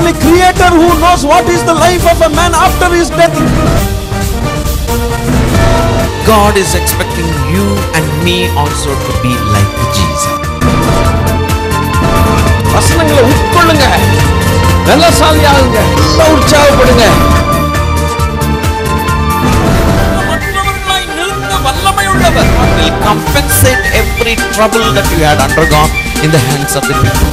only creator who knows what is the life of a man after his death. God is expecting you and me also to be like Jesus. வசனங்களை உட்கொள்ளுங்க வெள்ளசாலியாகுங்க நல்லா உற்சாகப்படுங்க மற்றவர்களாய் நிறுத்த வல்லமை உள்ளவர் will compensate every trouble that you had undergone in the hands of the people.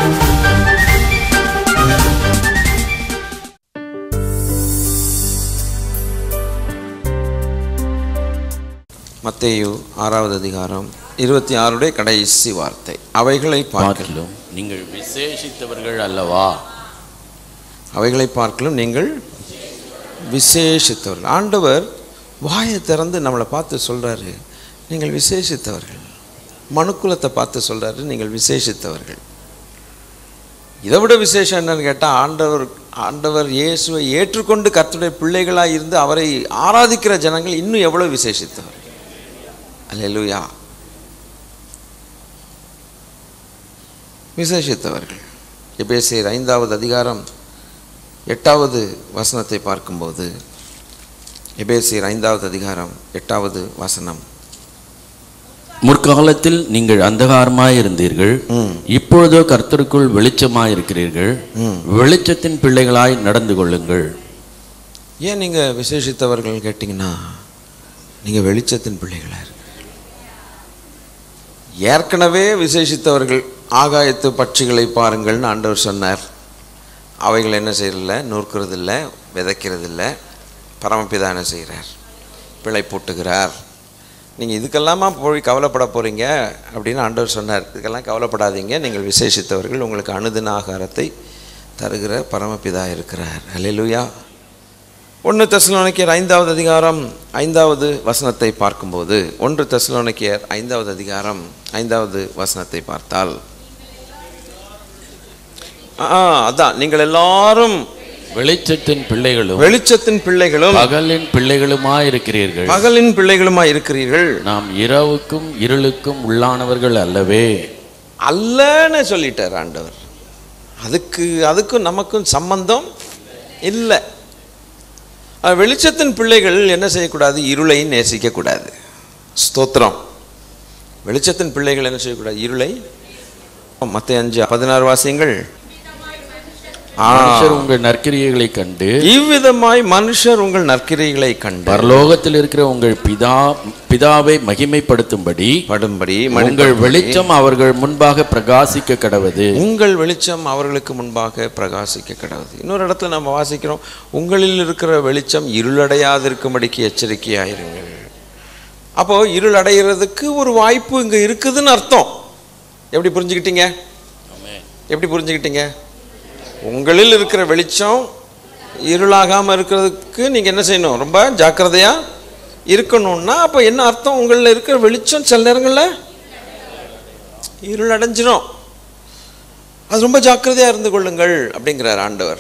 மத்தேயு ஆறாவது அதிகாரம் இருபத்தி ஆறுடைய கடைசி வார்த்தை அவைகளை பார்க்கலாம் பார்க்கிலும் நீங்கள் விசேஷித்தவர்கள் அல்லவா அவைகளை பார்க்கலும் நீங்கள் விசேஷித்தவர்கள் ஆண்டவர் வாயை திறந்து நம்மளை பார்த்து சொல்றாரு நீங்கள் விசேஷித்தவர்கள் மனுக்குலத்தை பார்த்து சொல்றாரு நீங்கள் விசேஷித்தவர்கள் இதை விட விசேஷம் என்னன்னு கேட்டால் ஆண்டவர் ஆண்டவர் இயேசுவை ஏற்றுக்கொண்டு கர்த்தருடைய பிள்ளைகளாக இருந்து அவரை ஆராதிக்கிற ஜனங்கள் இன்னும் எவ்வளோ விசேஷித்தவர்கள் அல்லேலூயா விசேஷித்தவர்கள் எபேசியர் ஐந்தாவது அதிகாரம் எட்டாவது வசனத்தை பார்க்கும்போது எபேசியர் ஐந்தாவது அதிகாரம் எட்டாவது வசனம் முற்காலத்தில் நீங்கள் அந்தகாரமாய் இருந்தீர்கள் ம். இப்பொழுதோ கர்த்தருக்குள் வெளிச்சமாய் இருக்கிறீர்கள் ம். வெளிச்சத்தின் பிள்ளைகளாய் நடந்து கொள்ளுங்கள் ஏன் நீங்கள் விசேஷித்தவர்கள் கேட்டிங்கன்னா நீங்கள் வெளிச்சத்தின் பிள்ளைகளாக இருக்கு ஏற்கனவே விசேஷித்தவர்கள் ஆகாயத்து பட்சிகளை பாருங்கள்னு ஆண்டவர் சொன்னார் அவைகள் என்ன செய்யறதில்ல நூற்கிறதில்ல விதைக்கிறதில்ல பரமபிதா என்ன செய்கிறார் பிழை போட்டுகிறார் நீங்கள் இதுக்கெல்லாமா போய் கவலைப்பட போகிறீங்க அப்படின்னு ஆண்டவர் சொன்னார் இதுக்கெல்லாம் கவலைப்படாதீங்க நீங்கள் விசேஷித்தவர்கள் உங்களுக்கு அனுதின ஆகாரத்தை தருகிற பரமபிதா இருக்கிறார் அல்லேலூயா ஒன்று தெசலோனிக்கர் ஐந்தாவது அதிகாரம் ஐந்தாவது வசனத்தை பார்க்கும்போது ஒன்று தெசலோனிக்கர் ஐந்தாவது அதிகாரம் ஐந்தாவது வசனத்தை பார்த்தால் ஆ அதான் நீங்கள் எல்லாரும் வெளிச்சத்தின் பிள்ளைகளும் வெளிச்சத்தின் பிள்ளைகளும் பகலின் பிள்ளைகளுமாய் இருக்கிறீர்கள் பகலின் பிள்ளைகளுமாய் இருக்கிறீர்கள் நாம் இரவுக்கும் இருளுக்கும் உள்ளானவர்கள் அல்லவே அல்லன்னு சொல்லிட்டார் ஆண்டவர் அதுக்கு அதுக்கும் நமக்கும் சம்பந்தம் இல்லை அஹ் வெளிச்சத்தின் பிள்ளைகள் என்ன செய்யக்கூடாது இருளை நேசிக்கக்கூடாது ஸ்தோத்திரம் வெளிச்சத்தின் பிள்ளைகள் என்ன செய்யக்கூடாது இருளை மற்ற அஞ்சு பதினாறு வாசியங்கள் ஆ. மனுஷர் உங்கள் நற்கிரியைகளை கண்டு இவ்விதமாய் மனுஷர் உங்கள் நற்கிரைகளை கண்டு பரலோகத்தில் இருக்கிற உங்கள் பிதா பிதாவை மகிமைப்படுத்தும்படி படும்படி உங்கள் வெளிச்சம் அவர்கள் முன்பாக பிரகாசிக்க கடவது உங்கள் வெளிச்சம் அவர்களுக்கு முன்பாக பிரகாசிக்க கிடவது இன்னொரு இடத்துல நம்ம வாசிக்கிறோம் உங்களில் இருக்கிற வெளிச்சம் இருளடையாதிருக்கும்படிக்கு எச்சரிக்கையாயிருங்கள் அப்போ இருள் அடைகிறதுக்கு ஒரு வாய்ப்பு இங்க இருக்குதுன்னு அர்த்தம் எப்படி புரிஞ்சுக்கிட்டீங்க எப்படி புரிஞ்சுக்கிட்டீங்க உங்களில் இருக்கிற வெளிச்சம் இருளாகாம இருக்கிறதுக்கு நீங்க என்ன செய்யணும் ரொம்ப ஜாக்கிரதையா இருக்கணும்னா அப்போ என்ன அர்த்தம் உங்களில் இருக்கிற வெளிச்சம் சில நேரங்களில் இருள் அடைஞ்சிரும் அது ரொம்ப ஜாக்கிரதையா இருந்து கொள்ளுங்கள் அப்படிங்கிறார் ஆண்டவர்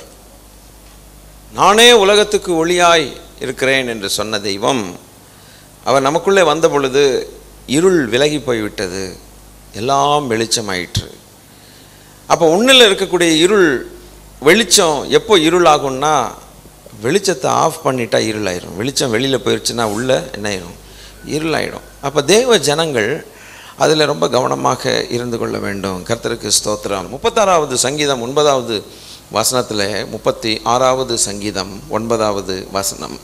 நானே உலகத்துக்கு ஒளியாய் இருக்கிறேன் என்று சொன்ன தெய்வம் அவர் நமக்குள்ளே வந்த பொழுது இருள் விலகி போய்விட்டது எல்லாம் வெளிச்சமாயிற்று அப்போ உன்னில் இருக்கக்கூடிய இருள் வெளிச்சம் எப்போ இருள் ஆகும்னா வெளிச்சத்தை ஆஃப் பண்ணிட்டா இருளாயிரும் வெளிச்சம் வெளியில் போயிடுச்சுன்னா உள்ள என்ன ஆயிரும் இருளாயிடும் அப்போ தேவ ஜனங்கள் அதில் ரொம்ப கவனமாக இருந்து கொள்ள வேண்டும் கர்த்தருக்கு ஸ்தோத்திரம் முப்பத்தாறாவது சங்கீதம் ஒன்பதாவது வசனத்தில் முப்பத்தி ஆறாவது சங்கீதம் ஒன்பதாவது வசனம்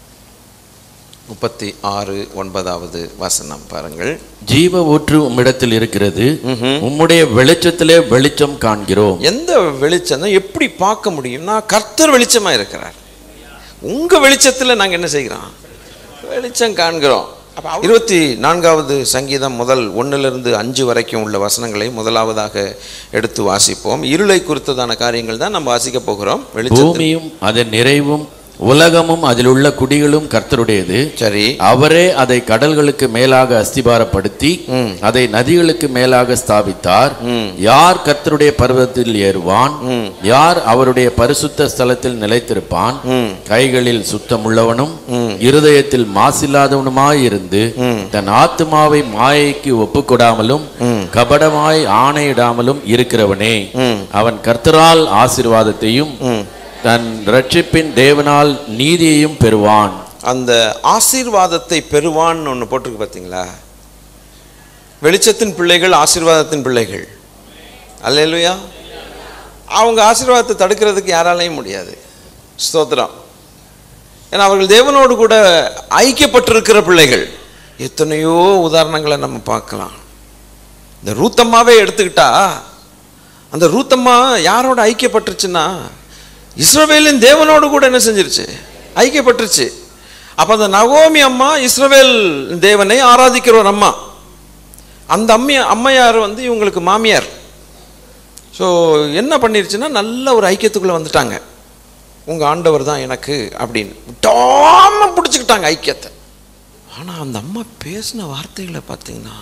முப்பத்தி ஆறு ஒன்பதாவது வசனம் பாருங்கள் ஜீவ ஊற்று உம்மிடத்தில் இருக்கிறது உம்முடைய வெளிச்சத்திலே வெளிச்சம் காண்கிறோம் எந்த வெளிச்சம் எப்படி பார்க்க முடியும்னா கர்த்தர் வெளிச்சமாக இருக்கிறார் உங்கள் வெளிச்சத்தில் நாங்கள் என்ன செய்கிறோம் வெளிச்சம் காண்கிறோம் இருபத்தி நான்காவது சங்கீதம் முதல் ஒன்றிலிருந்து அஞ்சு வரைக்கும் உள்ள வசனங்களை முதலாவதாக எடுத்து வாசிப்போம் இருளை குறித்ததான காரியங்கள் தான் நம்ம வாசிக்க போகிறோம் வெளிச்சம் பூமியும் அதன் நிறைவும் உலகமும் அதில் உள்ள குடிகளும் கர்த்தருடையது சரி அவரே அதை கடல்களுக்கு மேலாக அஸ்திபாரப்படுத்தி ம். அதை நதிகளுக்கு மேலாக ஸ்தாபித்தார் ம். யார் கர்த்தருடைய பர்வதத்தில் ஏறுவான் ம். யார் அவருடைய பரிசுத்த ஸ்தலத்தில் நிலைத்திருப்பான் ம். கைகளில் சுத்தமுள்ளவனும் ம். இருதயத்தில் மாசில்லாதவனுமாயிருந்து ம். தன் ஆத்துமாவை மாயைக்கு ஒப்புக்கொடாமலும் ம். கபடமாய் ஆணையிடாமலும் இருக்கிறவனே ம். அவன் கர்த்தரால் ஆசீர்வாதத்தையும் ம். தன் ரட்சிப்பின் தேவனால் நீதியையும் பெறுவான் அந்த ஆசீர்வாதத்தை பெறுவான்னு ஒன்று போட்டிருக்கு பார்த்தீங்களா வெளிச்சத்தின் பிள்ளைகள் ஆசீர்வாதத்தின் பிள்ளைகள் அல்லேலூயா அவங்க ஆசீர்வாதத்தை தடுக்கிறதுக்கு யாராலையும் முடியாது ஸ்தோத்திரம் ஏன்னா அவர்கள் தேவனோடு கூட ஐக்கியப்பட்டிருக்கிற பிள்ளைகள் எத்தனையோ உதாரணங்களை நம்ம பார்க்கலாம் இந்த ரூத்தம்மாவே எடுத்துக்கிட்டா அந்த ரூத்தம்மா யாரோட ஐக்கியப்பட்டுருச்சுன்னா இஸ்ரவேலின் தேவனோடு கூட என்ன செஞ்சிருச்சு ஐக்கியப்பட்டுருச்சு அப்போ அந்த நவோமி அம்மா இஸ்ரவேல் தேவனை ஆராதிக்கிற ஒரு அம்மா அந்த அம்மையா அம்மையார் வந்து இவங்களுக்கு மாமியார் ஸோ என்ன பண்ணிருச்சுன்னா நல்ல ஒரு ஐக்கியத்துக்குள்ளே வந்துட்டாங்க உங்கள் ஆண்டவர் தான் எனக்கு அப்படின்னு விடாம பிடிச்சிக்கிட்டாங்க ஐக்கியத்தை ஆனால் அந்த அம்மா பேசின வார்த்தைகளை பார்த்தீங்கன்னா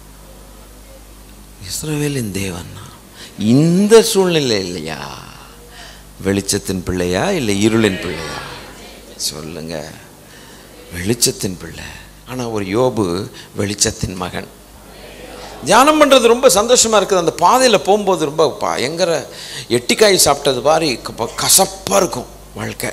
இஸ்ரவேலின் தேவன்னா இந்த சூழ்நிலை இல்லையா வெளிச்சத்தின் பிள்ளையா இல்லை இருளின் பிள்ளையா சொல்லுங்க வெளிச்சத்தின் பிள்ளை ஆனால் ஒரு யோபு வெளிச்சத்தின் மகன் தியானம் பண்ணுறது ரொம்ப சந்தோஷமாக இருக்குது அந்த பாதையில் போகும்போது ரொம்ப பயங்கர எட்டிக்காய் சாப்பிட்டது மாதிரி க- கசப்பா இருக்கும் வாழ்க்கை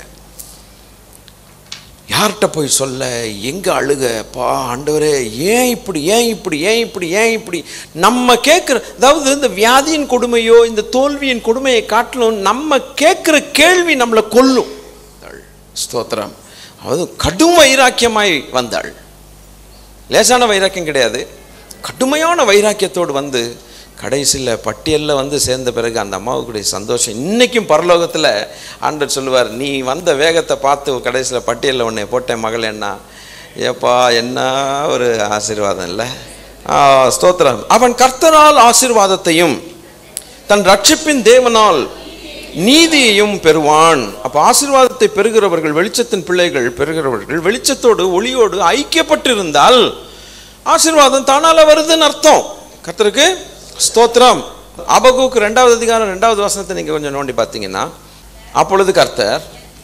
யார்கிட்ட போய் சொல்ல எங்கே அழுக பா ஆண்டவரே ஏன் இப்படி ஏன் இப்படி ஏன் இப்படி ஏன் இப்படி நம்ம கேட்குற அதாவது இந்த வியாதியின் கொடுமையோ இந்த தோல்வியின் கொடுமையை காட்டிலும் நம்ம கேட்குற கேள்வி நம்மளை கொல்லும் ஸ்தோத்திரம் அதாவது கடும் வைராக்கியமாய் வந்தாள் லேசான வைராக்கியம் கிடையாது கடுமையான வைராக்கியத்தோடு வந்து கடைசியில் பட்டியலில் வந்து சேர்ந்த பிறகு அந்த அம்மாவுக்குடைய சந்தோஷம் இன்றைக்கும் பரலோகத்தில் ஆண்டவர் சொல்லுவார் நீ வந்த வேகத்தை பார்த்து கடைசியில் பட்டியலில் உன்னை போட்டேன் மகளேன்னா ஏப்பா என்ன ஒரு ஆசீர்வாதம் இல்லை ஆ, ஸ்தோத்திரம் அவன் கர்த்தரால் ஆசீர்வாதத்தையும் தன் ரட்சிப்பின் தேவனால் நீதியையும் பெறுவான் அப்போ ஆசீர்வாதத்தை பெறுகிறவர்கள் வெளிச்சத்தின் பிள்ளைகள் பெறுகிறவர்கள் வெளிச்சத்தோடு ஒளியோடு ஐக்கியப்பட்டிருந்தால் ஆசீர்வாதம் தானால வருதுன்னு அர்த்தம் கர்த்தருக்கு ஸ்தோத்திரம் அபகுக்கு ரெண்டாவது அதிகாரம் ரெண்டாவது வசனத்தை நீங்கள் கொஞ்சம் நோண்டி பார்த்தீங்கன்னா அப்பொழுது கர்த்தர்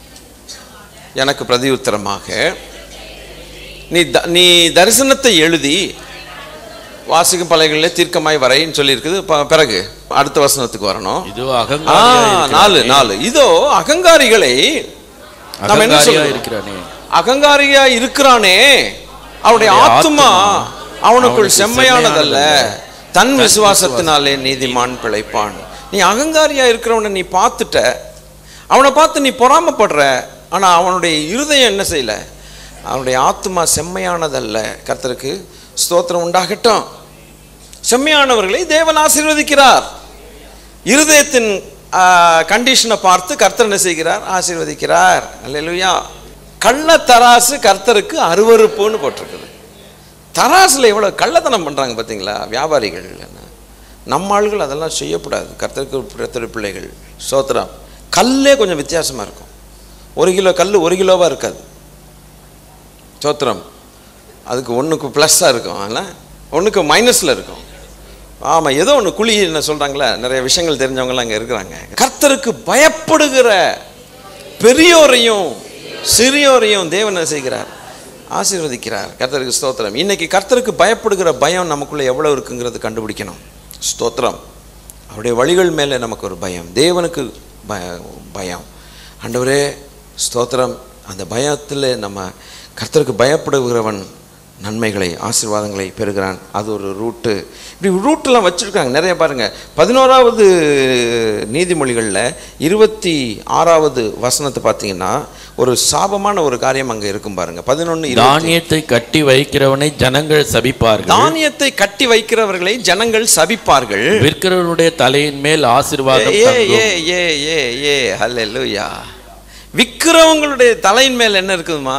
எனக்கு பிரதியுத்தரமாக நீ த- நீ தரிசனத்தை எழுதி வாசிக்கும் பலைகளிலே தீர்க்கமாய் வரைன்னு சொல்லியிருக்குது ப- பிறகு அடுத்த வசனத்துக்கு வரணும் இதோ ஆ, அகங்காரியா நாலு நாலு இதோ அகங்காரிகளை நம்ம என்ன அகங்காரியா சொல்றோம்? இருக்கிறானே அகங்காரியா இருக்கிறானே அவனுடைய அவனுடைய ஆத்துமா ஆத்துமா அவனுக்குள் அவனுக்கு செம்மையானதல்ல செம்மையானதல்ல. தன் விசுவாசத்தினாலே நீதிமான் பிழைப்பான் நீ அகங்காரியா இருக்கிறவனை நீ பார்த்துட்ட அவனை பார்த்து நீ பொறாமப்படுற ஆனா அவனுடைய இருதயம் என்ன செய்யல அவனுடைய ஆத்துமா செம்மையானதல்ல கர்த்தருக்கு ஸ்தோத்திரம் உண்டாகட்டும் செம்மையானவர்களை தேவன் ஆசீர்வதிக்கிறார் இருதயத்தின் கண்டிஷனை பார்த்து கர்த்தர் என்ன செய்கிறார் ஆசீர்வதிக்கிறார் அல்லேலூயா கள்ள தராசு கர்த்தருக்கு அருவருப்புன்னு போட்டிருக்குது தராசுல எவ்வளோ கள்ளத்தனம் பண்ணுறாங்க பார்த்தீங்களா வியாபாரிகள் நம்ம ஆளுகள் அதெல்லாம் செய்யக்கூடாது கர்த்தருக்கு கர்த்தர் பிள்ளைகள் சோத்திரம் கல்லே கொஞ்சம் வித்தியாசமாக இருக்கும் ஒரு கிலோ கல் ஒரு கிலோவாக இருக்காது சோத்திரம் அதுக்கு ஒன்றுக்கு ப்ளஸ்ஸாக இருக்கும் ஆனால் ஒன்றுக்கு மைனஸில் இருக்கும் ஆமாம் ஏதோ ஒன்று குழி என்ன சொல்கிறாங்களே நிறைய விஷயங்கள் தெரிஞ்சவங்கலாம் அங்கே இருக்கிறாங்க கர்த்தருக்கு பயப்படுகிற பெரியோரையும் சிறியோரையும் தேவன் என்ன செய்கிறார் ஆசீர்வதிக்கிறார் கர்த்தருக்கு ஸ்தோத்திரம் இன்னைக்கு கர்த்தருக்கு பயப்படுகிற பயம் நமக்குள்ளே எவ்வளோ இருக்குங்கிறது கண்டுபிடிக்கணும் ஸ்தோத்திரம் அவருடைய வழிகள் மேலே நமக்கு ஒரு பயம் தேவனுக்கு பய பயம் ஆண்டவரே ஸ்தோத்திரம் அந்த பயத்தில் நம்ம கர்த்தருக்கு பயப்படுகிறவன் நன்மைகளை ஆசீர்வாதங்களை பெறுகிறான் அது ஒரு ரூட்டு இப்படி ரூட்டெல்லாம் வச்சுருக்காங்க நிறைய பாருங்கள் பதினோராவது நீதிமொழிகளில் இருபத்தி ஆறாவது வசனத்தை பார்த்தீங்கன்னா ஒரு சாபமான ஒரு காரியம் அங்கே இருக்கும் பாருங்க பதினொன்று தானியத்தை கட்டி வைக்கிறவனை ஜனங்கள் சபிப்பார்கள் தானியத்தை கட்டி வைக்கிறவர்களை ஜனங்கள் சபிப்பார்கள் விற்கிறவனுடைய தலையின் மேல் ஆசீர்வாதம் ஏ தங்கும். ஏ ஏ ஏ ஏ ஹல்லேலூயா விற்கிறவங்களுடைய தலையின் மேல் என்ன இருக்குதுமா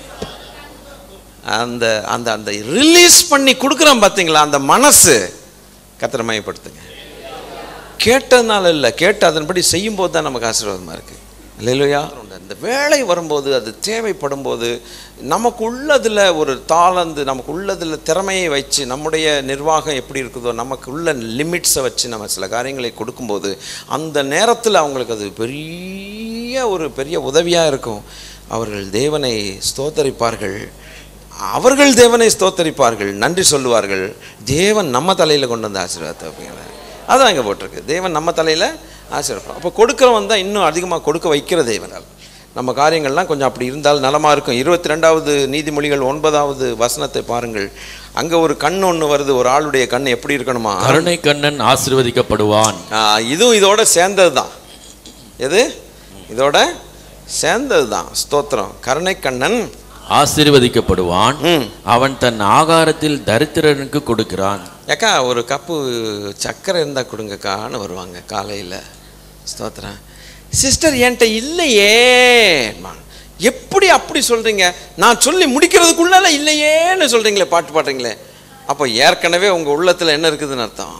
அந்த அந்த அந்த ரிலீஸ் பண்ணி கொடுக்குறான் பார்த்தீங்களா அந்த மனசு கத்திரமயப்படுத்துங்க கேட்டதுனால இல்லை கேட்டு அதன்படி செய்யும்போது தான் நமக்கு ஆசீர்வாதமாக இருக்கு இல்லையா இந்த வேலை வரும்போது அது தேவைப்படும் போது நமக்கு உள்ளதில் ஒரு தாளந்து நமக்கு உள்ளதில் திறமையை வச்சு நம்முடைய நிர்வாகம் எப்படி இருக்குதோ நமக்கு உள்ள லிமிட்ஸை வச்சு நம்ம சில காரியங்களை கொடுக்கும்போது அந்த நேரத்தில் அவங்களுக்கு அது பெரிய ஒரு பெரிய உதவியாக இருக்கும் அவர்கள் தேவனை ஸ்தோத்தரிப்பார்கள் அவர்கள் தேவனை ஸ்தோத்தரிப்பார்கள் நன்றி சொல்லுவார்கள் தேவன் நம்ம தலையில் கொண்டு வந்த ஆசீர்வாதத்தை அப்படிங்கிற அதான் இங்கே போட்டிருக்கு தேவன் நம்ம தலையில் ஆசீர்வாதம் அப்போ கொடுக்குறவன் தான் இன்னும் அதிகமாக கொடுக்க வைக்கிற தேவனால் நம்ம காரியங்கள்லாம் கொஞ்சம் அப்படி இருந்தால் நலமாக இருக்கும் இருபத்தி ரெண்டாவது நீதிமொழிகள் ஒன்பதாவது வசனத்தை பாருங்கள் அங்கே ஒரு கண் ஒன்று வருது ஒரு ஆளுடைய கண் எப்படி இருக்கணுமா கருணை கண்ணன் ஆசீர்வதிக்கப்படுவான் ஆ, இதுவும் இதோட சேர்ந்தது தான் எது இதோட சேர்ந்தது தான் ஸ்தோத்திரம் கருணை கண்ணன் ஆசீர்வதிக்கப்படுவான் ம் அவன் தன் ஆகாரத்தில் தரித்திரனுக்கு கொடுக்கிறான் ஏக்கா ஒரு கப்பு சர்க்கரை இருந்தால் கொடுங்கக்கான்னு வருவாங்க காலையில் ஸ்தோத்திரம் சிஸ்டர் என்கிட்ட இல்லையே எப்படி அப்படி சொல்கிறீங்க நான் சொல்லி முடிக்கிறதுக்குள்ளால இல்லையேன்னு சொல்கிறீங்களே பாட்டு பாடுறீங்களே அப்போ ஏற்கனவே உங்கள் உள்ளத்தில் என்ன இருக்குதுன்னு அர்த்தம்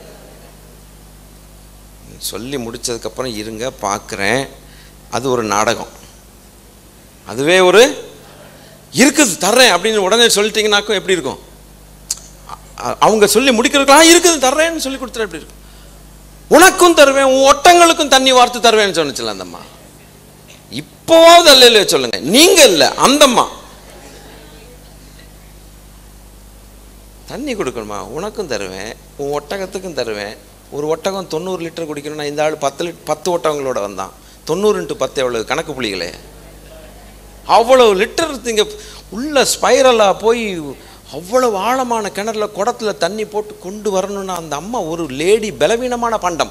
சொல்லி முடிச்சதுக்கப்புறம் இருங்க பார்க்குறேன் அது ஒரு நாடகம் அதுவே ஒரு இருக்குது தர்றேன் அப்படின்னு உடனே சொல்லிட்டீங்கன்னாக்கும் எப்படி இருக்கும் அ- அவங்க சொல்லி முடிக்கிறதுக்கு இருக்குது தர்றேன்னு சொல்லி கொடுத்துரு எப்படி இருக்கும் உனக்கும் தருவேன் உன் ஒட்டங்களுக்கும் தண்ணி வார்த்து தருவேன்னு சொன்னுச்சுல அந்தம்மா இப்போவாவது அல்ல இல்லையா சொல்லுங்க நீங்க இல்ல அந்தம்மா தண்ணி கொடுக்கணுமா உனக்கும் தருவேன் உன் ஒட்டகத்துக்கும் தருவேன் ஒரு ஒட்டகம் தொண்ணூறு லிட்டர் குடிக்கணும்னா இந்த ஆள் பத்து லிட் பத்து ஒட்டகங்களோட வந்தான் தொண்ணூறு இன்ட்டு பத்து எவ்வளவு கணக்கு புள்ளிகளே அவ்வளவு லிட்டர் இங்கே உள்ள ஸ்பைரலாக போய் அவ்வளவு ஆழமான கிணறுல குடத்துல தண்ணி போட்டு கொண்டு வரணும்னா அந்த அம்மா ஒரு லேடி பலவீனமான பண்டம்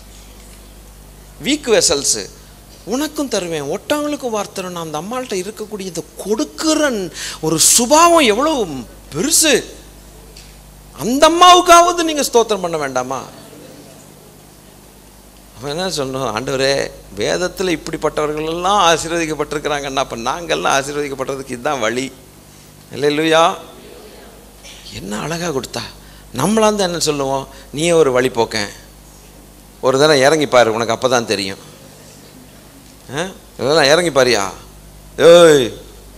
வீக் வெசல்ஸு உனக்கும் தருவேன் ஒட்டவங்களுக்கும் வார்த்தரணும் அந்த அம்மாள்கிட்ட இருக்கக்கூடிய இந்த கொடுக்குற ஒரு சுபாவம் எவ்வளோ பெருசு அந்த அம்மாவுக்காவது நீங்கள் ஸ்தோத்திரம் பண்ண வேண்டாமா அவன் என்ன சொல்லணும் ஆண்டவரே வேதத்தில் இப்படிப்பட்டவர்கள் எல்லாம் ஆசீர்வதிக்கப்பட்டிருக்கிறாங்கன்னா அப்போ நாங்கள்லாம் ஆசீர்வதிக்கப்பட்டதுக்கு இதுதான் வழி இல்லை இல்லையா என்ன அழகாக கொடுத்தா நம்மளாம் தான் என்ன சொல்லுவோம் நீயே ஒரு வழி போக்கேன் ஒரு தடவை இறங்கி பாரு உனக்கு அப்போ தான் தெரியும் ஆ? இதெல்லாம் இறங்கி பாரியா ஏய்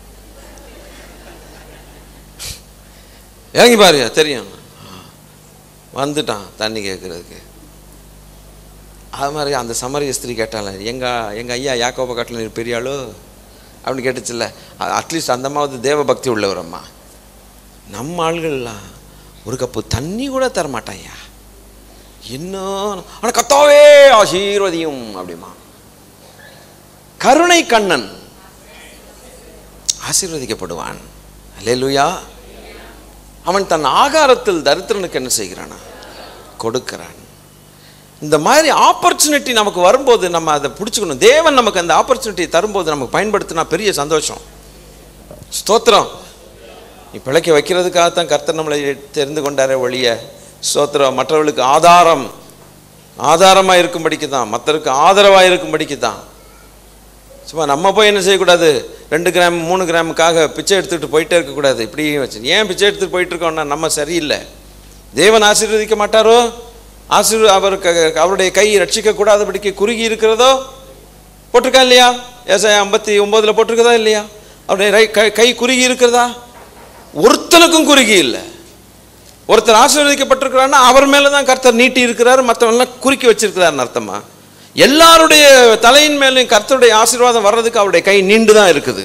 இறங்கி பாருயா தெரியும் வந்துட்டான் தண்ணி கேட்குறதுக்கு அது மாதிரி அந்த சமரிய ஸ்திரீ கேட்டால எங்கள் எங்கள் ஐயா யாக்கோப காட்டில் நீர் பெரிய ஆளு அப்படின்னு கேட்டுச்சுல்ல அட்லீஸ்ட் அந்த அம்மாவது தேவ பக்தி உள்ளவர் அம்மா நம்ம ஆள்கள்லாம் ஒரு கப்பு தண்ணி கூட தர மாட்டாயா இன்னும் ஆனால் கத்தாவே ஆசீர்வதியும் அப்படிமா கருணை கண்ணன் ஆசீர்வதிக்கப்படுவான் அல்லேலூயா அவன் தன் ஆகாரத்தில் தரித்திரனுக்கு என்ன செய்கிறானா கொடுக்கிறான் இந்த மாதிரி ஆப்பர்ச்சுனிட்டி நமக்கு வரும்போது நம்ம அதை பிடிச்சிக்கணும் தேவன் நமக்கு அந்த ஆப்பர்ச்சுனிட்டி தரும்போது நமக்கு பயன்படுத்தினா பெரிய சந்தோஷம் ஸ்தோத்திரம் நீ பிழைக்க வைக்கிறதுக்காகத்தான் கர்த்தர் நம்மளை தெரிந்து கொண்டாரே ஒழிய ஸ்தோத்திரம் மற்றவர்களுக்கு ஆதாரம் ஆதாரமாக இருக்கும்படிக்கு தான் மற்றவருக்கு ஆதரவாக இருக்கும்படிக்கு தான் சும்மா நம்ம போய் என்ன செய்யக்கூடாது ரெண்டு கிராம் மூணு கிராமுக்காக பிச்சை எடுத்துகிட்டு போயிட்டே இருக்கக்கூடாது இப்படி வச்சு ஏன் பிச்சை எடுத்துகிட்டு போயிட்டு இருக்கோம்னா நம்ம சரியில்லை தேவன் ஆசீர்வதிக்க மாட்டாரோ ஆசீர்வ அவருக்கு அவருடைய கை ரட்சிக்க கூடாதபடிக்கு குறுகி இருக்கிறதோ போட்டிருக்கா இல்லையா ஏசாயா ஐம்பத்தி ஒம்போதில் போட்டிருக்கதா இல்லையா அவருடைய ரை- கை- கை குறுகி இருக்கிறதா ஒருத்தனுக்கும் குறுகி இல்லை ஒருத்தர் ஆசீர்வதிக்கப்பட்டிருக்கிறாருன்னா அவர் மேலே தான் கர்த்தர் நீட்டி இருக்கிறாரு மற்றவங்களாம் குறுக்கி வச்சிருக்கிறாருன்னு அர்த்தமா எல்லாருடைய தலையின் மேலேயும் கர்த்தருடைய ஆசீர்வாதம் வர்றதுக்கு அவருடைய கை நீண்டு தான் இருக்குது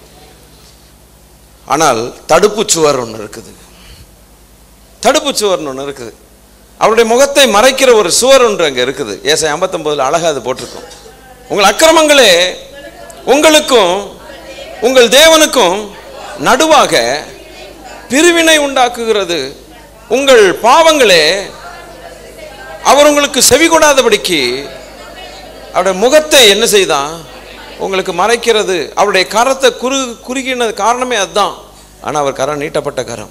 ஆனால் தடுப்பு சுவர் ஒன்று இருக்குது தடுப்பு சுவர்னு ஒன்று இருக்குது அவருடைய முகத்தை மறைக்கிற ஒரு சுவர் ஒன்று அங்கே இருக்குது ஏசை ஐம்பத்தொம்போதில் அழகாக அது போட்டிருக்கும் உங்கள் அக்கிரமங்களே உங்களுக்கும் உங்கள் தேவனுக்கும் நடுவாக பிரிவினை உண்டாக்குகிறது உங்கள் பாவங்களே அவர் உங்களுக்கு செவி கொடாதபடிக்கு அவருடைய முகத்தை என்ன செய்தான் உங்களுக்கு மறைக்கிறது அவருடைய கரத்தை குறு குறுகினது காரணமே அதுதான் ஆனால் அவர் கரம் நீட்டப்பட்ட கரம்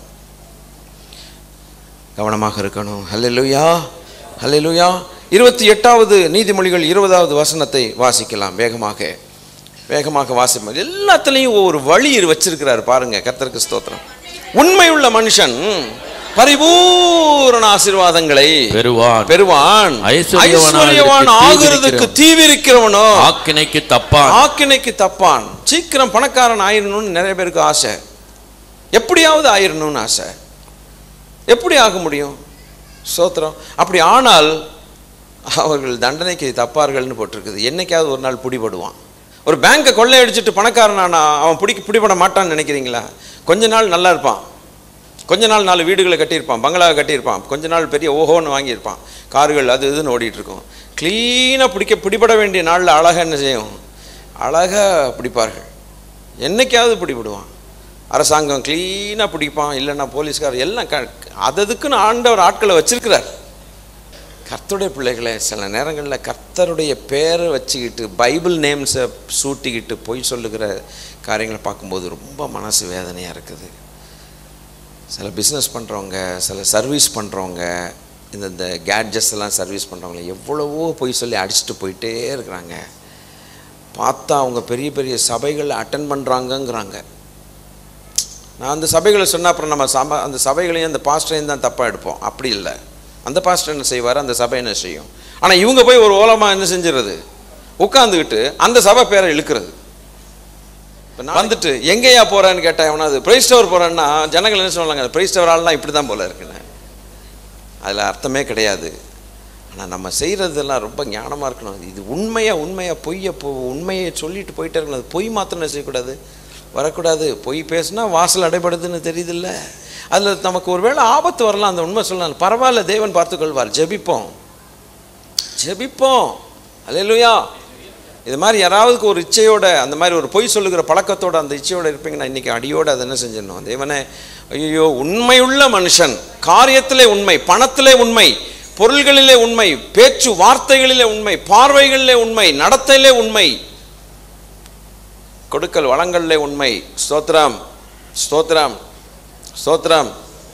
கவனமாக இருக்கணும் ஹல்லேலூயா ஹல்லேலூயா இருபத்தி எட்டாவது நீதிமொழிகள் இருபதாவது வசனத்தை வாசிக்கலாம் வேகமாக வேகமாக வாசிப்போம் எல்லாத்துலேயும் ஒவ்வொரு வழி வச்சிருக்கிறார் பாருங்க கர்த்தருக்கு ஸ்தோத்திரம் உண்மையுள்ள மனுஷன் பரிபூரண ஆசீர்வாதங்களை பெறுவான் பெறுவான் ஐஸ்வர்யவான் ஐஸ்வர்யவான் ஆகுறதுக்கு தீவிரிக்கிறவனோ ஆக்கினைக்கு தப்பான் ஆக்கினைக்கு தப்பான் சீக்கிரம் பணக்காரன் ஆயிரணும்னு நிறைய பேருக்கு ஆசை எப்படியாவது ஆயிரணும்னு ஆசை எப்படி ஆக முடியும் சோத்திரம் அப்படி ஆனால் அவர்கள் தண்டனைக்கு தப்பார்கள்னு போட்டிருக்குது என்னைக்காவது ஒரு நாள் பிடிபடுவான் ஒரு பேங்கை கொள்ளையடிச்சிட்டு பணக்காரன் ஆனா அவன் பிடிக்க பிடிபட மாட்டான்னு நினைக்கிறீங்களா கொஞ்ச நாள் நல்லா இருப்பான் கொஞ்ச நாள் நாலு வீடுகளை கட்டியிருப்பான் பங்களாவை கட்டியிருப்பான் கொஞ்ச நாள் பெரிய ஓஹோன்னு வாங்கியிருப்பான் கார்கள் அது இதுன்னு ஓடிட்டு இருக்கும் க்ளீனாக பிடிக்க பிடிபட வேண்டிய நாளில் அழகாக என்ன செய்யும் அழகாக பிடிப்பார்கள் என்னைக்காவது பிடிபடுவான் அரசாங்கம் க்ளீனாக பிடிப்பான் இல்லைன்னா போலீஸ்கார் எல்லாம் க அததுக்குன்னு ஆண்டவர் ஆட்களை வச்சிருக்கிறார் கர்த்தருடைய பிள்ளைகளை சில நேரங்களில் கர்த்தருடைய பேரை வச்சுக்கிட்டு பைபிள் நேம்ஸை சூட்டிக்கிட்டு பொய் சொல்லுகிற காரியங்களை பார்க்கும்போது ரொம்ப மனசு வேதனையாக இருக்குது சில பிஸ்னஸ் பண்ணுறவங்க சில சர்வீஸ் பண்ணுறவங்க இந்த இந்த கேட்ஜெட்ஸ் எல்லாம் சர்வீஸ் பண்ணுறவங்க எவ்வளவோ பொய் சொல்லி அடிச்சுட்டு போயிட்டே இருக்கிறாங்க பார்த்தா அவங்க பெரிய பெரிய சபைகளில் அட்டன் பண்ணுறாங்கங்கிறாங்க நான் அந்த சபைகளை சொன்னால் அப்புறம் நம்ம சபை அந்த சபைகளையும் அந்த பாஸ்டரையும் தான் தப்பாக எடுப்போம் அப்படி இல்லை அந்த பாஸ்டர் என்ன செய்வார் அந்த சபை என்ன செய்யும் ஆனால் இவங்க போய் ஒரு ஓலமாக என்ன செஞ்சிடுறது உட்காந்துக்கிட்டு அந்த சபை பேரை இழுக்கிறது இப்போ நான் வந்துட்டு எங்கேயா போகிறேன்னு கேட்டேன் எவனாவது பிரைஸ் டவர் போகிறேன்னா ஜனங்கள் என்ன சொல்லுவாங்க பிரைஸ் டவர் ஆள்லாம் இப்படி தான் போல இருக்குன்னு அதில் அர்த்தமே கிடையாது ஆனால் நம்ம செய்கிறதெல்லாம் ரொம்ப ஞானமாக இருக்கணும் இது உண்மையாக உண்மையாக பொய்யை பொ உண்மையை சொல்லிட்டு போயிட்டே இருக்கணும் அது பொய் மாத்திரம் என்ன செய்யக்கூடாது வரக்கூடாது பொய் பேசுனா வாசல் அடைபடுதுன்னு தெரியுதுல்ல அதில் நமக்கு ஒருவேளை ஆபத்து வரலாம் அந்த உண்மை சொல்லலாம் பரவாயில்ல தேவன் பார்த்துக்கொள்வார் ஜெபிப்போம் ஜெபிப்போம் அல்லேலூயா இது மாதிரி யாராவதுக்கு ஒரு இச்சையோட அந்த மாதிரி ஒரு பொய் சொல்லுகிற பழக்கத்தோட அந்த இச்சையோட இருப்பீங்கன்னா இன்னைக்கு அடியோட அதை என்ன செஞ்சிடணும் தேவனே ஐயோ உண்மையுள்ள மனுஷன் காரியத்திலே உண்மை பணத்திலே உண்மை பொருள்களிலே உண்மை பேச்சு வார்த்தைகளிலே உண்மை பார்வைகளிலே உண்மை நடத்தையிலே உண்மை கொடுக்கல் வளங்களிலே உண்மை ஸ்தோத்திரம் ஸ்தோத்திரம் ஸ்தோத்திரம்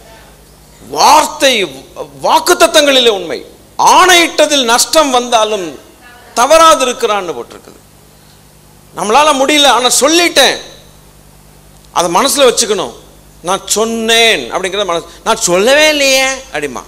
வார்த்தை வாக்குத்தத்தங்களிலே உண்மை ஆணையிட்டதில் நஷ்டம் வந்தாலும் தவறாது இருக்கிறான்னு போட்டிருக்குது நம்மளால முடியல ஆனா சொல்லிட்டேன் அதை மனசுல வச்சுக்கணும் நான் சொன்னேன் அப்படிங்கிறத மனசு நான் சொல்லவே இல்லையே அப்படிமா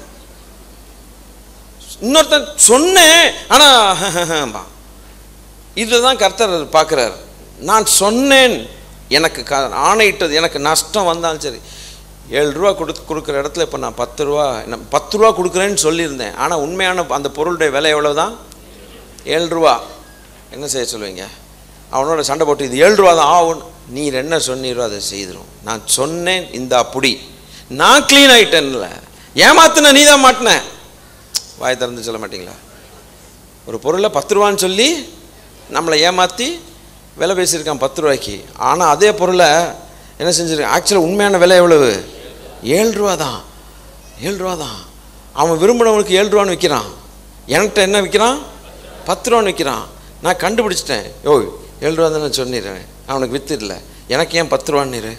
இன்னொருத்தன் சொன்னேன் ஆனா பா. இதுதான் கர்த்தர் பார்க்குறாரு நான் சொன்னேன் எனக்கு க ஆணையிட்டது எனக்கு நஷ்டம் வந்தாலும் சரி ஏழு ரூபா கொடு கொடுக்குற இடத்துல இப்போ நான் பத்து ரூபா நான் பத்து ரூபா கொடுக்குறேன்னு சொல்லியிருந்தேன் ஆனால் உண்மையான அந்த பொருளுடைய விலை எவ்வளோ தான் ஏழு ரூபா என்ன செய்ய சொல்லுவீங்க அவனோட சண்டை போட்டு இது ஏழு ரூபா தான் ஆகும் நீர் என்ன சொன்னீரோ அதை செய்திரும் நான் சொன்னேன் இந்த அப்படி நான் க்ளீன் ஆயிட்டேன்ல ஏமாத்தின நீ தான் மாட்டினேன் வாய் திறந்து சொல்ல மாட்டீங்களா ஒரு பொருளை பத்து ரூபான்னு சொல்லி நம்மளை ஏமாற்றி விலை பேசியிருக்கான் பத்து ரூபாய்க்கு ஆனால் அதே பொருளை என்ன செஞ்சிருக்கான் ஆக்சுவலாக உண்மையான விலை எவ்வளவு ஏழு ரூபா தான் ஏழு ரூபா தான் அவன் விரும்பினவனுக்கு ஏழு ரூபான்னு விற்கிறான் என்கிட்ட என்ன விற்கிறான் பத்து ரூபான்னு விற்கிறான் நான் கண்டுபிடிச்சிட்டேன் யோ ஏழு ரூபா தானே சொன்னிடுறேன் அவனுக்கு வித்துடல எனக்கு ஏன் பத்து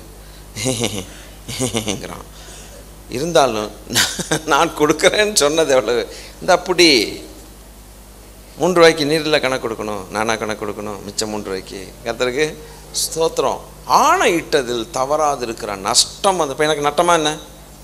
ரூபான்னுங்கிறான் இருந்தாலும் நான் கொடுக்குறேன்னு சொன்னது எவ்வளவு இந்த அப்படி மூன்று ரூபாய்க்கு நீரில் கணக்கு கொடுக்கணும் நானா கணக்கு கொடுக்கணும் மிச்சம் மூன்று ரூபாய்க்கு கர்த்தருக்கு ஸ்தோத்திரம் ஆணை இட்டதில் தவறாது இருக்கிற நஷ்டம் வந்து இப்போ எனக்கு நட்டமா என்ன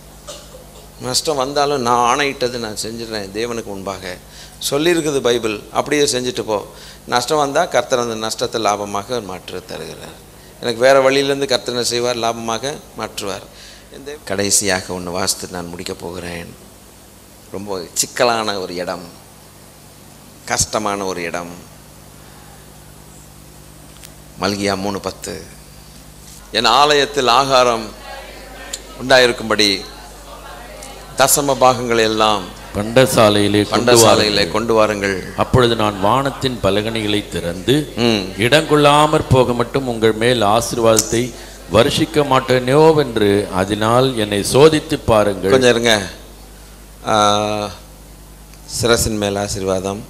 நஷ்டம் வந்தாலும் நான் ஆணையிட்டது நான் செஞ்சிடுறேன் தேவனுக்கு முன்பாக சொல்லியிருக்குது பைபிள் அப்படியே செஞ்சுட்டு போ நஷ்டம் வந்தால் கர்த்தர் அந்த நஷ்டத்தை லாபமாக மாற்று தருகிறார் எனக்கு வேறு வழியிலேருந்து கர்த்தர் என்ன செய்வார் லாபமாக மாற்றுவார் இந்த கடைசியாக ஒன்று வாசித்து நான் முடிக்கப் போகிறேன் ரொம்ப சிக்கலான ஒரு இடம் கஷ்டமான ஒரு இடம் மல்கியா மூணு பத்து என் ஆலயத்தில் ஆகாரம் உண்டாயிருக்கும்படி தசம பாகங்கள் எல்லாம் பண்டசாலையிலே கொண்டு பண்டசாலையிலே வாருங்கள். கொண்டு வாருங்கள் அப்பொழுது நான் வானத்தின் பலகணிகளை திறந்து ம் இடங்கொள்ளாமற் போக மட்டும் உங்கள் மேல் ஆசீர்வாதத்தை வருஷிக்க மாட்டேனோ என்று அதனால் என்னை சோதித்து பாருங்கள் கொஞ்சம் இருங்க ஆ, சிரசின் மேல் ஆசீர்வாதம்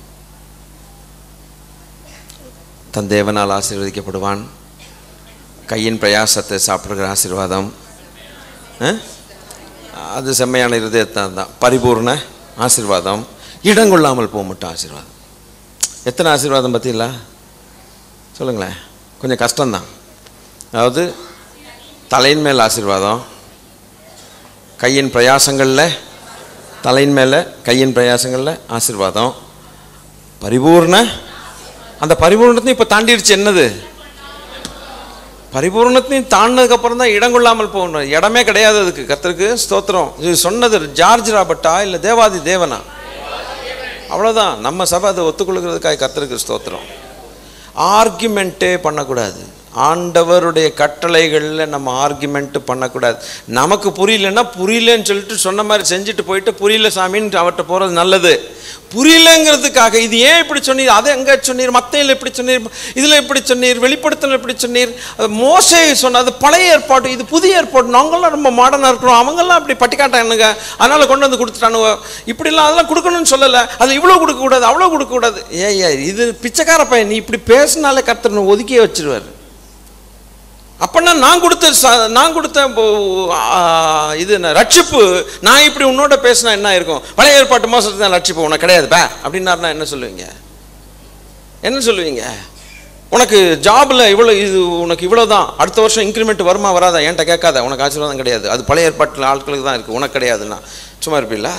தன் தேவனால் ஆசீர்வதிக்கப்படுவான் கையின் பிரயாசத்தை சாப்பிடுகிற ஆசீர்வாதம் ஆ? அது செம்மையான இருதயத்தான் தான் பரிபூர்ண ஆசீர்வாதம் இடங்கொள்ளாமல் போக மட்டும் ஆசீர்வாதம் எத்தனை ஆசீர்வாதம் பார்த்தீங்களா சொல்லுங்களேன் கொஞ்சம் கஷ்டம்தான் அதாவது தலையின் மேல் ஆசீர்வாதம் கையின் பிரயாசங்களில் தலையின் மேலே கையின் பிரயாசங்களில் ஆசீர்வாதம் பரிபூர்ண அந்த பரிபூர்ணத்தையும் இப்போ தாண்டிடுச்சு என்னது பரிபூர்ணத்தையும் தாண்டினதுக்கு அப்புறம் தான் இடம் கொள்ளாமல் போகணும் இடமே கிடையாது அதுக்கு கர்த்தருக்கு ஸ்தோத்திரம் இது சொன்னது ஜார்ஜ் ராபர்ட்டா இல்லை தேவாதி தேவனா அவ்வளோதான் நம்ம சபை அதை ஒத்துக்கொள்கிறதுக்காக கர்த்தருக்கு ஸ்தோத்திரம் ஆர்கியூமெண்ட்டே பண்ணக்கூடாது ஆண்டவருடைய கட்டளைகளில் நம்ம ஆர்கியூமெண்ட் பண்ணக்கூடாது நமக்கு புரியலன்னா புரியலன்னு சொல்லிட்டு சொன்ன மாதிரி செஞ்சுட்டு போயிட்டு புரியல சாமின்னு அவர்கிட்ட போகிறது நல்லது புரியலங்கிறதுக்காக இது ஏன் இப்படி சொன்னீர் அதை எங்கே சொன்னீர் மத்தையில் இப்படி சொன்னீர் இதில் இப்படி சொன்னீர் வெளிப்படுத்தல இப்படி சொன்னீர் அது மோசே சொன்ன அது பழைய ஏற்பாடு இது புதிய ஏற்பாடு நாங்களாம் ரொம்ப மாடர்னாக இருக்கிறோம் அவங்கெல்லாம் அப்படி பட்டிக்காட்டானுங்க அதனால் கொண்டு வந்து கொடுத்துட்டானுங்க இப்படிலாம் அதெல்லாம் கொடுக்கணும்னு சொல்லலை அது இவ்வளோ கொடுக்கக்கூடாது அவ்வளோ கொடுக்கக்கூடாது ஏ ஏ இது பிச்சைக்கார பையன் நீ இப்படி பேசினாலே கர்த்தர் ஒதுக்கியே வச்சிருவார் அப்பன்னா நான் கொடுத்த ச- நான் கொடுத்த போ- ஆ, இது என்ன ரட்சிப்பு நான் இப்படி உன்னோட பேசினா என்ன இருக்கும் பழைய ஏற்பாட்டு மோசத்துக்கு தான் ரட்சிப்பு உனக்கு கிடையாது பே அப்படின்னாருனா என்ன சொல்லுவீங்க என்ன சொல்லுவீங்க உனக்கு ஜாபில் இவ்வளோ இது உனக்கு இவ்வளோ தான் அடுத்த வருஷம் இன்க்ரிமெண்ட் வருமா வராதா என்கிட்ட கேட்காத உனக்கு ஆசீர்வாதம் கிடையாது அது பழைய ஏற்பாட்டில் ஆட்களுக்கு தான் இருக்குது உனக்கு கிடையாதுன்னா சும்மா இருப்பீங்களா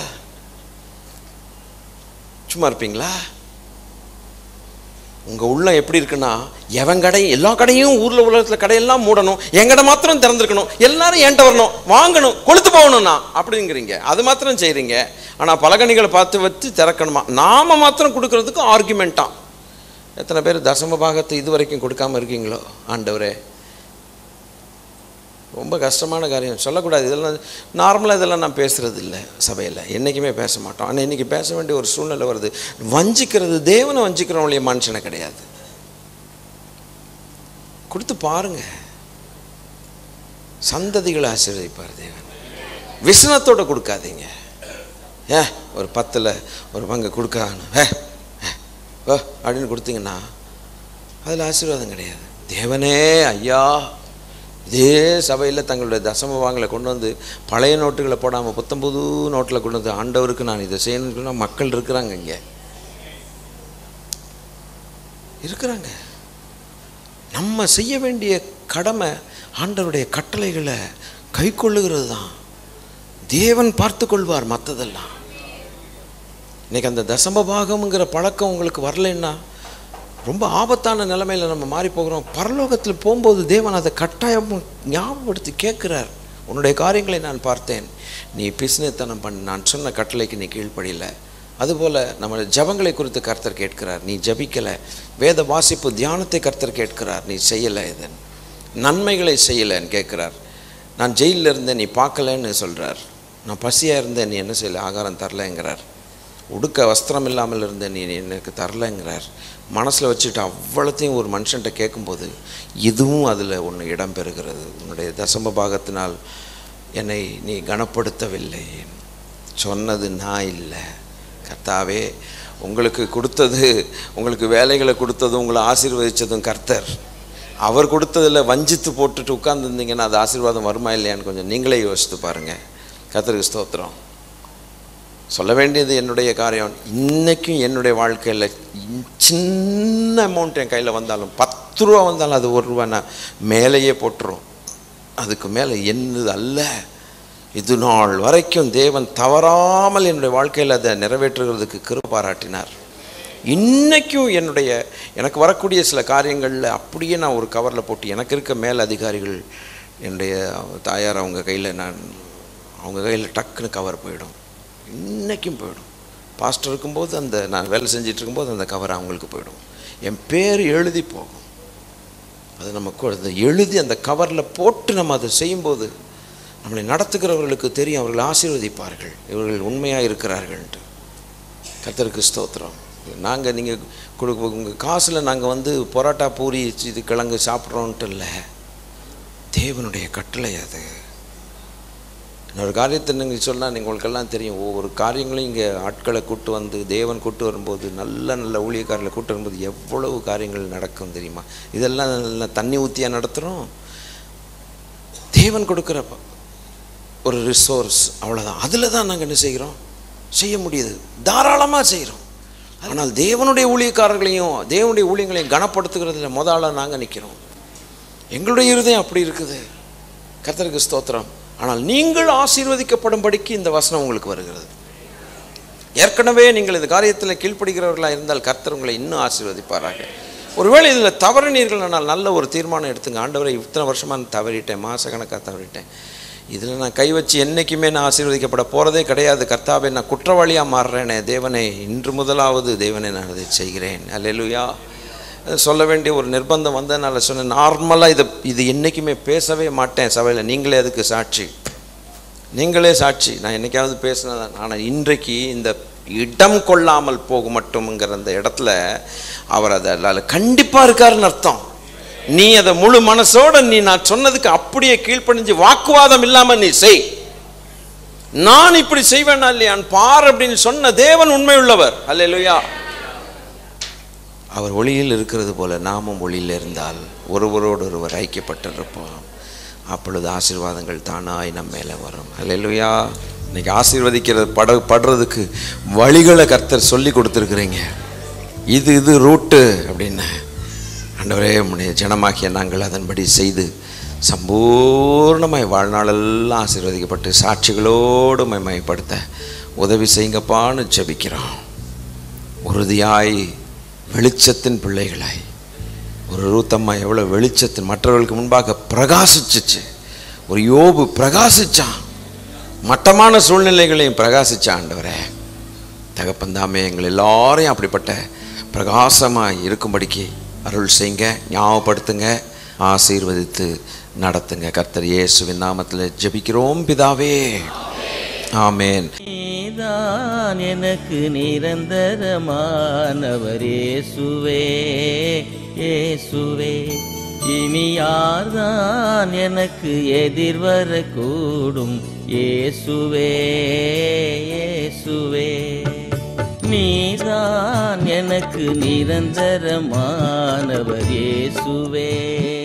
சும்மா இருப்பீங்களா உங்கள் உள்ளம் எப்படி இருக்குன்னா எவன் கடையும் எல்லா கடையும் ஊரில் உலகத்தில் கடையெல்லாம் மூடணும் என் கடை மாத்திரம் திறந்துருக்கணும் எல்லாரும் என்கிட்ட வரணும் வாங்கணும் கொளுத்து போகணும்னா அப்படிங்கிறீங்க அது மாத்திரம் செய்கிறீங்க ஆனால் பலகணிகளை பார்த்து வச்சு திறக்கணுமா நாம மாத்திரம் கொடுக்கறதுக்கு ஆர்குமெண்ட்டாம் எத்தனை பேர் தசம பாகத்தை இது வரைக்கும் கொடுக்காம இருக்கீங்களோ ஆண்டவரே ரொம்ப கஷ்டமான காரியம் சொல்லக்கூடாது இதெல்லாம் நார்மலாக இதெல்லாம் நான் பேசுறது இல்லை சபையில் என்றைக்குமே பேச மாட்டோம் ஆனால் இன்றைக்கி பேச வேண்டிய ஒரு சூழ்நிலை வருது வஞ்சிக்கிறது தேவனை வஞ்சிக்கிறவங்களே மனுஷனை கிடையாது கொடுத்து பாருங்க சந்ததிகளை ஆசீர்வதிப்பார் தேவன் விசனத்தோட கொடுக்காதீங்க ஏ ஒரு பத்தில் ஒரு பங்கு கொடுக்கான்னு ஏ ஏ, ஓ அப்படின்னு கொடுத்தீங்கன்னா அதில் ஆசீர்வாதம் கிடையாது தேவனே ஐயா இதே சபையில் தங்களுடைய தசம வாங்கலை கொண்டு வந்து பழைய நோட்டுகளை போடாமல் புத்தம்புது நோட்டில் கொண்டு வந்து ஆண்டவருக்கு நான் இதை செய்யணும்னா மக்கள் இருக்கிறாங்க இங்கே இருக்கிறாங்க நம்ம செய்ய வேண்டிய கடமை ஆண்டவருடைய கட்டளைகளை கை கொள்ளுகிறது தான் தேவன் பார்த்து கொள்வார் மற்றதெல்லாம் இன்னைக்கு அந்த தசம பாகம்ங்கிற பழக்கம் உங்களுக்கு வரலைன்னா ரொம்ப ஆபத்தான நிலைமையில் நம்ம மாறி போகிறோம் பரலோகத்தில் போகும்போது தேவன் அதை கட்டாயம் ஞாபகப்படுத்தி கேட்குறார் உன்னுடைய காரியங்களை நான் பார்த்தேன் நீ பிசினத்தனம் பண்ண நான் சொன்ன கட்டளைக்கு நீ கீழ்ப்படியல அதுபோல் நம்ம ஜபங்களை குறித்து கர்த்தர் கேட்கிறார் நீ ஜபிக்கலை வேத வாசிப்பு தியானத்தை கர்த்தர் கேட்கிறார் நீ செய்யலை இதன் நன்மைகளை செய்யலைன்னு கேட்குறார் நான் ஜெயிலில் இருந்தேன் நீ பார்க்கலன்னு சொல்கிறார் நான் பசியாக இருந்தேன் நீ என்ன செய்யலை ஆகாரம் தரலைங்கிறார் உடுக்க வஸ்திரம் இல்லாமல் இருந்த நீ எனக்கு தரலைங்கிறார் மனசில் வச்சுட்டு அவ்வளோத்தையும் ஒரு மனுஷன்ட்ட கேட்கும்போது இதுவும் அதில் ஒன்று இடம் பெறுகிறது உன்னுடைய தசம பாகத்தினால் என்னை நீ கனப்படுத்தவில்லை சொன்னது நான் இல்லை கர்த்தாவே உங்களுக்கு கொடுத்தது உங்களுக்கு வேலைகளை கொடுத்ததும் உங்களை ஆசீர்வதித்ததும் கர்த்தர் அவர் கொடுத்ததில் வஞ்சித்து போட்டுட்டு உட்கார்ந்துருந்தீங்கன்னா அது ஆசீர்வாதம் வருமா இல்லையான்னு கொஞ்சம் நீங்களே யோசித்து பாருங்கள் கர்த்தருக்கு ஸ்தோத்திரம் சொல்ல வேண்டியது என்னுடைய காரியம் இன்றைக்கும் என்னுடைய வாழ்க்கையில் சின்ன அமௌண்ட் என் கையில் வந்தாலும் பத்து ரூபா வந்தாலும் அது ஒரு ரூபா நான் மேலேயே போட்டுரும் அதுக்கு மேலே என்னது அல்ல இது நாள் வரைக்கும் தேவன் தவறாமல் என்னுடைய வாழ்க்கையில் அதை நிறைவேற்றுகிறதுக்கு கிருபை பாராட்டினார் இன்னைக்கும் என்னுடைய எனக்கு வரக்கூடிய சில காரியங்களில் அப்படியே நான் ஒரு கவரில் போட்டு எனக்கு இருக்க மேல் அதிகாரிகள் என்னுடைய தாயார் அவங்க கையில் நான் அவங்க கையில் டக்குன்னு கவர் போயிடும் இன்னைக்கும் போயிடும் பாஸ்டர் இருக்கும்போது அந்த நான் வேலை செஞ்சிட்டு இருக்கும்போது அந்த கவர் அவங்களுக்கு போயிடும் என் பேர் எழுதி போகும் அது நமக்கு அந்த எழுதி அந்த கவரில் போட்டு நம்ம அதை செய்யும்போது நம்மளை நடத்துகிறவர்களுக்கு தெரியும் அவர்கள் ஆசீர்வதிப்பார்கள் இவர்கள் உண்மையாக இருக்கிறார்கள்ன்ட்டு கர்த்தருக்கு ஸ்தோத்திரம் நாங்கள் நீங்கள் கொடுக்க உங்கள் காசில் நாங்கள் வந்து பரோட்டா பூரி இது கிழங்கு சாப்பிட்றோன்ட்டு இல்லை தேவனுடைய கட்டளை அது இன்னொரு காரியத்தை நீங்கள் சொன்னால் உங்களுக்கெல்லாம் தெரியும் ஒவ்வொரு காரியங்களையும் இங்கே ஆட்களை கூட்டு வந்து தேவன் கூட்டு வரும்போது நல்ல நல்ல ஊழியக்காரர்களை கூட்டு வரும்போது எவ்வளவு காரியங்கள் நடக்கும் தெரியுமா இதெல்லாம் நல்ல தண்ணி ஊற்றியாக நடத்துகிறோம் தேவன் கொடுக்குற ப- ஒரு ரிசோர்ஸ் அவ்வளோதான் அதில் தான் நாங்கள் என்ன செய்கிறோம் செய்ய முடியுது தாராளமாக செய்கிறோம் ஆனால் தேவனுடைய ஊழியக்காரர்களையும் தேவனுடைய ஊழியங்களையும் கனப்படுத்துகிறதுல முதல்ல நாங்கள் நிற்கிறோம் எங்களுடைய இருதயம் அப்படி இருக்குது கர்த்தருக்கு ஸ்தோத்திரம் ஆனால் நீங்கள் ஆசீர்வதிக்கப்படும்படிக்கு இந்த வசனம் உங்களுக்கு வருகிறது ஏற்கனவே நீங்கள் இந்த காரியத்தில் கீழ்ப்படுகிறவர்களாக இருந்தால் கர்த்தர் உங்களை இன்னும் ஆசீர்வதிப்பாராக ஒருவேளை இதில் தவறினீர்கள் ஆனால் நல்ல ஒரு தீர்மானம் எடுத்துங்க ஆண்டவரை இத்தனை வருஷமாக நான் தவறிட்டேன் மாசக்கணக்காக தவறிட்டேன் இதில் நான் கை வச்சு என்றைக்குமே நான் ஆசீர்வதிக்கப்பட போகிறதே கிடையாது கர்த்தாவே நான் குற்றவாளியாக மாறுறேனே தேவனே இன்று முதலாவது தேவனே நான் அதை செய்கிறேன் அல்லேலூயா சொல்ல வேண்டிய ஒரு நிர்பந்தம் வந்ததுனால சொன்னேன் நார்மலாக இதை இது என்றைக்குமே பேசவே மாட்டேன் சபையில் நீங்களே அதுக்கு சாட்சி நீங்களே சாட்சி நான் என்னைக்காவது பேசினதான் ஆனால் இன்றைக்கு இந்த இடம் கொள்ளாமல் போக மட்டும்ங்கிற அந்த இடத்துல அவர் அதை அதில் கண்டிப்பாக இருக்காருன்னு அர்த்தம் நீ அதை முழு மனசோட நீ நான் சொன்னதுக்கு அப்படியே கீழ்ப்பணிஞ்சு வாக்குவாதம் இல்லாமல் நீ செய் நான் இப்படி செய்வேனா இல்லையான் பார் அப்படின்னு சொன்ன தேவன் உண்மை உள்ளவர் அல்லேலூயா அவர் ஒளியில் இருக்கிறது போல நாமும் ஒளியில் இருந்தால் ஒருவரோடு ஒருவர் ஐக்கியப்பட்டிருப்போம் அப்பொழுது ஆசீர்வாதங்கள் தானாய் நம்ம மேலே வரும் அல்லேலூயா இன்னைக்கு ஆசீர்வதிக்கிறது பட படுறதுக்கு வழிகளை கர்த்தர் சொல்லி கொடுத்துருக்குறீங்க இது இது ரூட்டு அப்படின்னு ஆண்டவரே உம்முடைய ஜனமாக்கிய நாங்கள் அதன்படி செய்து சம்பூர்ணமாய் வாழ்நாளெல்லாம் ஆசீர்வதிக்கப்பட்டு சாட்சிகளோடு மயப்படுத்த உதவி செய்யுங்கப்பான்னு ஜெபிக்கிறோம் உறுதியாய் வெளிச்சத்தின் பிள்ளைகளாய் ஒரு ரூத்தம்மா எவ்வளோ வெளிச்சத்தின் மற்றவர்களுக்கு முன்பாக பிரகாசிச்சுச்சு ஒரு யோபு பிரகாசிச்சான் மட்டமான சூழ்நிலைகளையும் பிரகாசிச்சான் ஆண்டவரே தகப்பந்தாமே எங்கள் எல்லாரையும் அப்படிப்பட்ட பிரகாசமாக இருக்கும்படிக்கு அருள் செய்யுங்க ஞாபகப்படுத்துங்க ஆசீர்வதித்து நடத்துங்க கர்த்தர் இயேசுவின் நாமத்தில் ஜெபிக்கிறோம் பிதாவே ஆமேன் நீதான் எனக்கு நிரந்தரமானவர் இயேசுவே இயேசுவே இனி யார்தான் எனக்கு எதிர்வரக்கூடும் இயேசுவே இயேசுவே நீதான் எனக்கு நிரந்தரமானவர் இயேசுவே